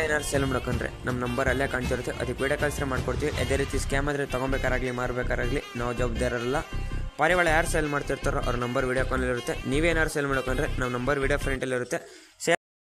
ನೀವೇನಾದ್ರು ಸೇಲ್ ಮಾಡ್ಕೊಂಡ್ರೆ ನಮ್ಮ ನಂಬರ್ ಅಲ್ಲೇ ಕಾಣ್ತಿರುತ್ತೆ ಅದಕ್ಕೆ ವಿಡಿಯೋ ಕಾಲ್ಸ್ರೆ ಮಾಡ್ಕೊಡ್ತೀವಿ ಅದೇ ರೀತಿ ಸ್ಕ್ಯಾಮ್ ಆದರೆ ತೊಗೊಬೇಕಾರಾಗಲಿ ಮಾರಬೇಕಾರಾಗಲಿ ನಾವು ಜವಾಬ್ದಾರರಲ್ಲ ಪಾರಿವಾಳ ಯಾರು ಸೇಲ್ ಮಾಡ್ತಿರ್ತಾರೋ ಅವ್ರ ನಂಬರ್ ವಿಡಿಯೋ ಕಾಲಲ್ಲಿ ಇರುತ್ತೆ ನೀವೇನಾದ್ರು ಸೇಲ್ ಮಾಡ್ಕೊಂಡ್ರೆ ನಮ್ಮ ನಂಬರ್ ವಿಡಿಯೋ ಫ್ರಂಟಲ್ಲಿ ಇರುತ್ತೆ say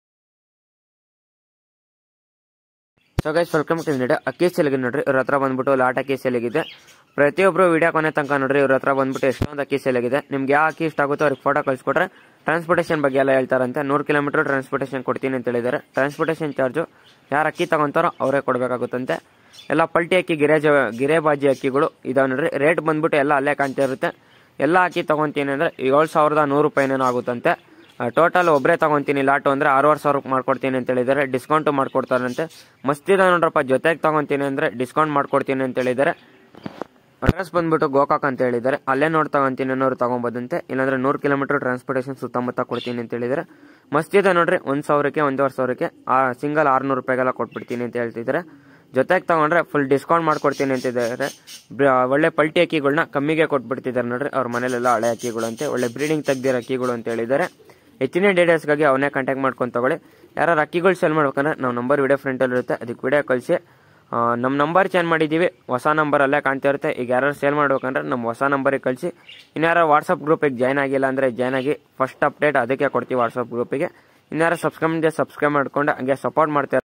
so guys welcome to video ಅಕ್ಕಿ ಸೇಲಿಗೆ ನೋಡ್ರಿ ಇವ್ರ ಹತ್ರ ಬಂದ್ಬಿಟ್ಟು ಲಾಟ್ ಅಕ್ಕಿ ಸೇಲಿಗಿದೆ ಪ್ರತಿಯೊಬ್ಬರು ವಿಡಿಯೋ ಕೊನೆ ತನಕ ನೋಡ್ರಿ ಇವ್ರ ಹತ್ರ ಬಂದ್ಬಿಟ್ಟು ಎಷ್ಟೊಂದು ಅಕ್ಕಿ ಸೇಲಿಗಿದೆ ನಿಮ್ಗೆ ಯಾವ ಅಕ್ಕಿ ಇಷ್ಟ ಆಗುತ್ತೋ ಅವ್ರಿಗೆ ಫೋಟೋ ಕಳಿಸ್ಕೊಟ್ರೆ ಟ್ರಾನ್ಸ್ಪೋರ್ಟೇಷನ್ ಬಗ್ಗೆ ಎಲ್ಲ ಹೇಳ್ತಾರಂತೆ ನೂರು ಕಿಲೋಮೀಟರ್ ಟ್ರಾನ್ಸ್ಪೋರ್ಟೇಷನ್ ಕೊಡ್ತೀನಿ ಅಂತ ಹೇಳಿದ್ದಾರೆ ಟ್ರಾನ್ಸ್ಪೋರ್ಟೇಷನ್ ಚಾರ್ಜು ಯಾರು ಅಕ್ಕಿ ತಗೊಂತಾರೋ ಅವರೇ ಕೊಡಬೇಕಾಗುತ್ತಂತೆ ಎಲ್ಲ ಪಲ್ಟಿ ಅಕ್ಕಿ ಗಿರೇಜ ಗಿರೇಬಾಜಿ ಅಕ್ಕಿಗಳು ಇದಾವೆ ನೋಡ್ರಿ ರೇಟ್ ಬಂದ್ಬಿಟ್ಟು ಎಲ್ಲ ಅಲ್ಲೇ ಕಾಣ್ತಾ ಇರುತ್ತೆ ಎಲ್ಲ ಅಕ್ಕಿ ತಗೊಂತೀನಿ ಅಂದರೆ ಏಳು ಸಾವಿರದ ನೂರು ರೂಪಾಯಿನೇನೋ ಆಗುತ್ತಂತೆ ಟೋಟಲ್ ಒಬ್ಬರೇ ತಗೊಂತೀನಿ ಲಾಟು ಅಂದರೆ ಆರೂವರೆ ಸಾವಿರಕ್ಕೆ ಮಾಡ್ಕೊಡ್ತೀನಿ ಅಂತ ಹೇಳಿದ್ದಾರೆ ಡಿಸ್ಕೌಂಟು ಮಾಡ್ಕೊಡ್ತಾರಂತೆ ಮಸ್ತಿದೆ ನೋಡ್ರಪ್ಪ ಜೊತೆಗೆ ತಗೊಂತೀನಿ ಅಂದರೆ ಡಿಸ್ಕೌಂಟ್ ಮಾಡ್ಕೊಡ್ತೀನಿ ಅಂತ ಹೇಳಿದ್ದಾರೆ ಅಡ್ರೆಸ್ ಬಂದ್ಬಿಟ್ಟು ಗೋಕಾಕ್ ಅಂತ ಹೇಳಿದ್ದಾರೆ ಅಲ್ಲೇ ನೋಡಿ ತಗೊಂತೀನಿ ಅನ್ನೋರು ತಗೊಂಬೋದಂತೆ ಇಲ್ಲಾಂದ್ರೆ ನೂರು ಕಿಲೋಮೀಟರ್ ಟ್ರಾನ್ಸ್ಪೋರ್ಟೇಷನ್ ಸುತ್ತಮುತ್ತ ಕೊಡ್ತೀನಿ ಅಂತ ಹೇಳಿದ್ದಾರೆ ಮಸ್ತಿದೆ ನೋಡ್ರಿ ಒಂದು ಸಾವಿರಕ್ಕೆ ಒಂದೂವರೆ ಸಾವಿರಕ್ಕೆ ಆ ಸಿಂಗಲ್ ಆರ್ನೂರು ರೂಪಾಯಿಗೆಲ್ಲ ಕೊಟ್ಬಿಡ್ತೀನಿ ಅಂತ ಹೇಳ್ತಿದ್ದಾರೆ ಜೊತೆಗೆ ತಗೊಂಡ್ರೆ ಫುಲ್ ಡಿಸ್ಕೌಂಟ್ ಮಾಡ್ಕೊಡ್ತೀನಿ ಅಂತಿದ್ದಾರೆ ಬ್ರ- ಒಳ್ಳೆ ಪಲ್ಟಿ ಅಕ್ಕಿಗಳನ್ನ ಕಮ್ಮಿಗೆ ಕೊಟ್ಬಿಡ್ತಿದ್ದಾರೆ ನೋಡ್ರಿ ಅವ್ರ ಮನೇಲೆಲ್ಲ ಹಳೆ ಅಕ್ಕಿಗಳು ಅಂತೆ ಒಳ್ಳೆ ಬ್ರೀಡಿಂಗ್ ತೆಗ್ದಿರೋ ಅಕ್ಕಿಗಳು ಅಂತ ಹೇಳಿದ್ದಾರೆ ಹೆಚ್ಚಿನ ಡೀಟೇಲ್ಸ್ಗಾಗಿ ಅವನ್ನೇ ಕಾಂಟ್ಯಾಕ್ಟ್ ಮಾಡ್ಕೊಂಡು ತಗೊಳ್ಳಿ ಯಾರು ಅಕ್ಕಿಗಳು ಸೆಲ್ ಮಾಡ್ಬೇಕಂದ್ರೆ ನಾವು ನಂಬರ್ ವಿಡಿಯೋ ಫ್ರಂಟಲ್ಲಿ ಇರುತ್ತೆ ಅದಕ್ಕೆ ವಿಡಿಯೋ ಕಳಿಸಿ ನಮ್ಮ ನಂಬರ್ ಚೇಂಜ್ ಮಾಡಿದ್ದೀವಿ ಹೊಸ ನಂಬರ್ ಅಲ್ಲೇ ಕಾಣ್ತಾ ಇರುತ್ತೆ ಈಗ ಯಾರು ಸೇಲ್ ಮಾಡ್ಬೇಕಂದ್ರೆ ನಮ್ಮ ಹೊಸ ನಂಬರಿಗೆ ಕಳಿಸಿ ಇನ್ಯಾರು ವಾಟ್ಸಪ್ ಗ್ರೂಪಿಗೆ ಜಾಯ್ನ್ ಆಗಿಲ್ಲ ಅಂದರೆ ಜಾಯ್ನ್ ಆಗಿ ಫಸ್ಟ್ ಅಪ್ಡೇಟ್ ಅದಕ್ಕೆ ಕೊಡ್ತೀವಿ ವಾಟ್ಸಪ್ ಗ್ರೂಪಿಗೆ ಇನ್ಯಾರು ಸಬ್ಸ್ಕ್ರೈಬ್ ಸಬ್ಸ್ಕ್ರೈಬ್ ಮಾಡ್ಕೊಂಡು ಹಂಗೆ ಸಪೋರ್ಟ್ ಮಾಡ್ತಾರೆ